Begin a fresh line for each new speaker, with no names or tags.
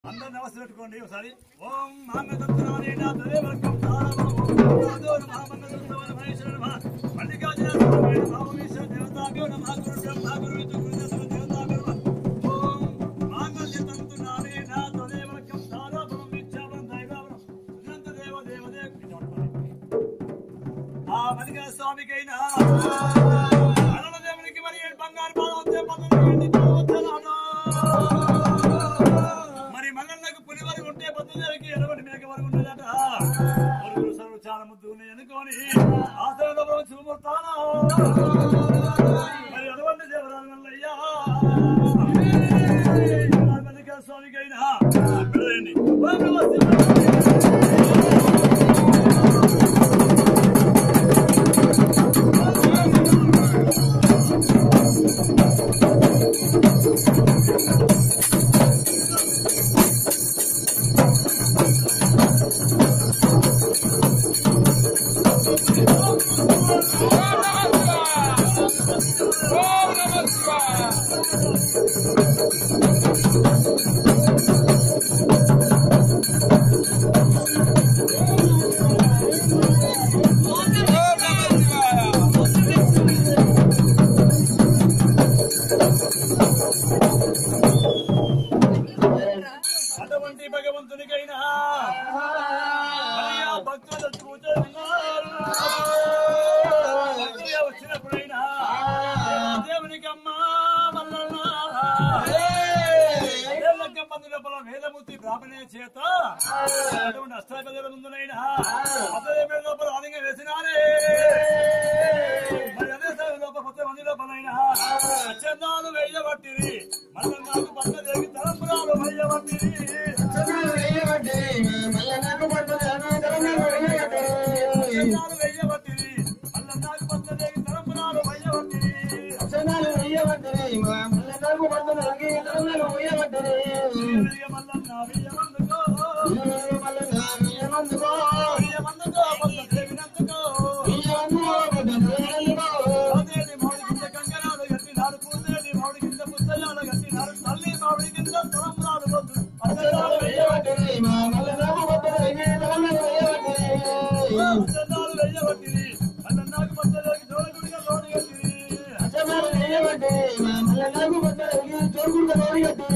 అందరూ నమస్తే పెట్టుకోండి ఒకసారి ఓం మహామేధత్వరాలే నా తదేవర్గం తారవో ఓం మహామేధత్వరాలే మహేశ్వర నమః మల్లికార్జున స్వామి భావమేశ్వర దేవతాభ్యో నమః గురు బ్రహ్మ గురు విష్ణు గురు దశ దేవతాభ్యో నమః ఓం మహామేధత్వరాలే నా తదేవర్గం తారవో విచ్ఛావం దైవవం సునంత దేవ దేవ దేవ ఆ మల్లికా స్వామికైనా అరుణ దేవునికి మరి బంగారు పాదం వచ్చే పదవి ఏంటి వచ్చేదానా మరి మల్లన్నకు పులి వరకు ఉంటే బుద్ధదేవికి ఎనబడి మేక వరకు ఉండేదట మురుగురు సరువు చాలా ముద్దు ఉన్నాయి అనుకోని ఆశ్రమంలో చూపుతాను మరి ఎటువంటి దేవరాలు మల్లయ్యా మల్లికా స్వామికైనా పిల్లలండి ఓం నమః శివాయ. అటువంటి భగవంతునికైనా మరియా భక్తులు కూర్చోన్నారు భక్తులుగా వచ్చినప్పుడైనా దేవునికి అమ్మా మల్లన్న ఏళ్ళక్క మంది లోపల వేదమూర్తి బ్రాహ్మణే చేత అటువంటి అష్టాపదల ముందునైనా అతని లోపల అధిక వేసినారే మరి అదే సమయం లోపల కొత్త మంది లోపలైనా చందాలు వేయబట్టిరి మల్లన్నాకు పక్క జరిగి తలంపురాలు వేయబట్టిరి చందాలు వేయబట్టిరి మల్లన్నాకు పక్క జరిగి తలంపురాలు వేయబట్టిరి వీరయ్య మల్లన్న వేయమందుకో వేయమందుకో పక్క దేవినందుకో అదేది మామిడి కింద కంకణాలు కట్టినారు పూసేది మామిడి కింద పుస్తకాలు కట్టినారు తల్లి మామిడి కింద తలంపురాలు వద్దు పచ్చడాలు వేయబట్టిరి పచ్చడాలు వేయబట్టిరి మల్లన్నాకు పక్క జరిగి జోడగుడిగా లోడు కట్టిరి